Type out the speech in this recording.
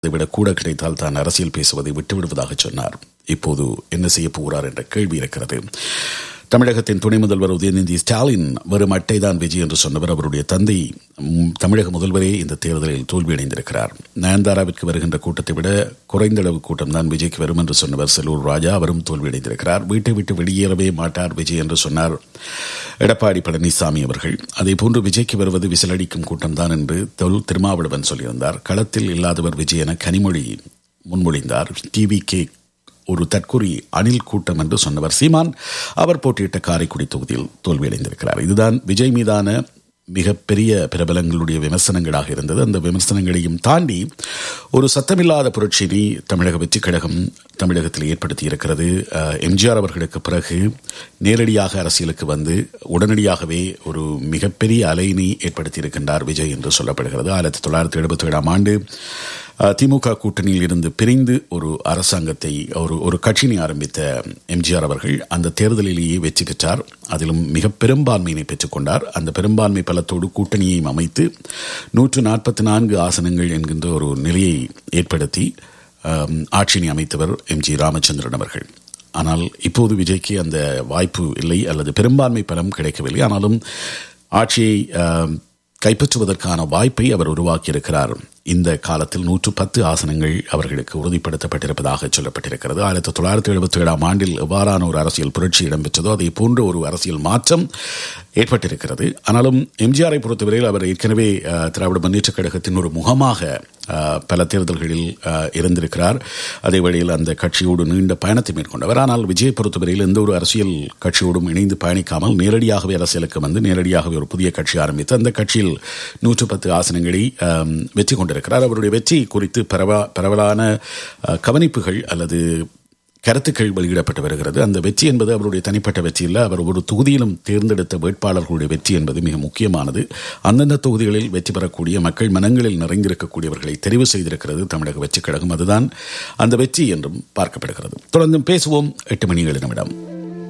விட கூட கிடைத்தால் தான் அரசியல் பேசுவதை விட்டுவிடுவதாக சொன்னார் இப்போது என்ன செய்ய போகிறார் என்ற கேள்வி இருக்கிறது தமிழகத்தின் துணை முதல்வர் உதயநிதி ஸ்டாலின் வெறும் அட்டைதான் விஜய் என்று சொன்னவர் அவருடைய தந்தை தமிழக முதல்வரே இந்த தேர்தலில் தோல்வியடைந்திருக்கிறார் நயன்தாராவிற்கு வருகின்ற கூட்டத்தை விட குறைந்த அளவு கூட்டம் தான் விஜய்க்கு வரும் என்று சொன்னவர் செல்லூர் ராஜா அவரும் தோல்வியடைந்திருக்கிறார் வீட்டை விட்டு வெளியேறவே மாட்டார் விஜய் என்று சொன்னார் எடப்பாடி பழனிசாமி அவர்கள் அதே போன்று விஜய்க்கு வருவது விசிலடிக்கும் கூட்டம்தான் என்று தொல் திருமாவளவன் சொல்லியிருந்தார் களத்தில் இல்லாதவர் விஜய் என கனிமொழி முன்மொழிந்தார் டிவி கே ஒரு தற்கொலை அணில் கூட்டம் என்று சொன்னவர் சீமான் அவர் போட்டியிட்ட காரைக்குடி தொகுதியில் தோல்வியடைந்திருக்கிறார் இதுதான் விஜய் மீதான மிகப்பெரிய பிரபலங்களுடைய விமர்சனங்களாக இருந்தது அந்த விமர்சனங்களையும் தாண்டி ஒரு சத்தமில்லாத புரட்சியினை தமிழக வெற்றிக் கழகம் தமிழகத்தில் ஏற்படுத்தி இருக்கிறது எம்ஜிஆர் அவர்களுக்கு பிறகு நேரடியாக அரசியலுக்கு வந்து உடனடியாகவே ஒரு மிகப்பெரிய அலையினை ஏற்படுத்தி இருக்கின்றார் விஜய் என்று சொல்லப்படுகிறது ஆயிரத்தி தொள்ளாயிரத்தி எழுபத்தி ஏழாம் ஆண்டு திமுக கூட்டணியில் இருந்து பிரிந்து ஒரு அரசாங்கத்தை ஒரு ஒரு கட்சியினை ஆரம்பித்த எம்ஜிஆர் அவர்கள் அந்த தேர்தலிலேயே வெற்றி பெற்றார் அதிலும் மிக பெரும்பான்மையினை பெற்றுக்கொண்டார் அந்த பெரும்பான்மை பலத்தோடு கூட்டணியையும் அமைத்து நூற்று நாற்பத்தி நான்கு ஆசனங்கள் என்கின்ற ஒரு நிலையை ஏற்படுத்தி ஆட்சியினை அமைத்தவர் எம் ஜி ராமச்சந்திரன் அவர்கள் ஆனால் இப்போது விஜய்க்கு அந்த வாய்ப்பு இல்லை அல்லது பெரும்பான்மை பலம் கிடைக்கவில்லை ஆனாலும் ஆட்சியை கைப்பற்றுவதற்கான வாய்ப்பை அவர் உருவாக்கியிருக்கிறார் இந்த காலத்தில் நூற்று பத்து ஆசனங்கள் அவர்களுக்கு உறுதிப்படுத்தப்பட்டிருப்பதாக சொல்லப்பட்டிருக்கிறது ஆயிரத்தி தொள்ளாயிரத்தி எழுபத்தி ஏழாம் ஆண்டில் எவ்வாறான ஒரு அரசியல் புரட்சி இடம்பெற்றதோ அதே போன்ற ஒரு அரசியல் மாற்றம் ஏற்பட்டிருக்கிறது ஆனாலும் எம்ஜிஆரை பொறுத்தவரையில் அவர் ஏற்கனவே திராவிட முன்னேற்றக் கழகத்தின் ஒரு முகமாக பல தேர்தல்களில் இருந்திருக்கிறார் அதே வழியில் அந்த கட்சியோடு நீண்ட பயணத்தை மேற்கொண்டவர் ஆனால் விஜய் பொறுத்தவரையில் எந்த ஒரு அரசியல் கட்சியோடும் இணைந்து பயணிக்காமல் நேரடியாகவே அரசியலுக்கு வந்து நேரடியாகவே ஒரு புதிய கட்சி ஆரம்பித்து அந்த கட்சியில் நூற்று பத்து ஆசனங்களை வெற்றி கொண்டிருக்கிறார் அவருடைய வெற்றி குறித்து பரவ பரவலான கவனிப்புகள் அல்லது கருத்துக்கள் வெளியிடப்பட்டு வருகிறது அந்த வெற்றி என்பது அவருடைய தனிப்பட்ட வெற்றி இல்லை அவர் ஒரு தொகுதியிலும் தேர்ந்தெடுத்த வேட்பாளர்களுடைய வெற்றி என்பது மிக முக்கியமானது அந்தந்த தொகுதிகளில் வெற்றி பெறக்கூடிய மக்கள் மனங்களில் நிறைந்திருக்கக்கூடியவர்களை தெரிவு செய்திருக்கிறது தமிழக வெற்றிக் கழகம் அதுதான் அந்த வெற்றி என்றும் பார்க்கப்படுகிறது தொடர்ந்து பேசுவோம் எட்டு மணி ஏழு நிமிடம்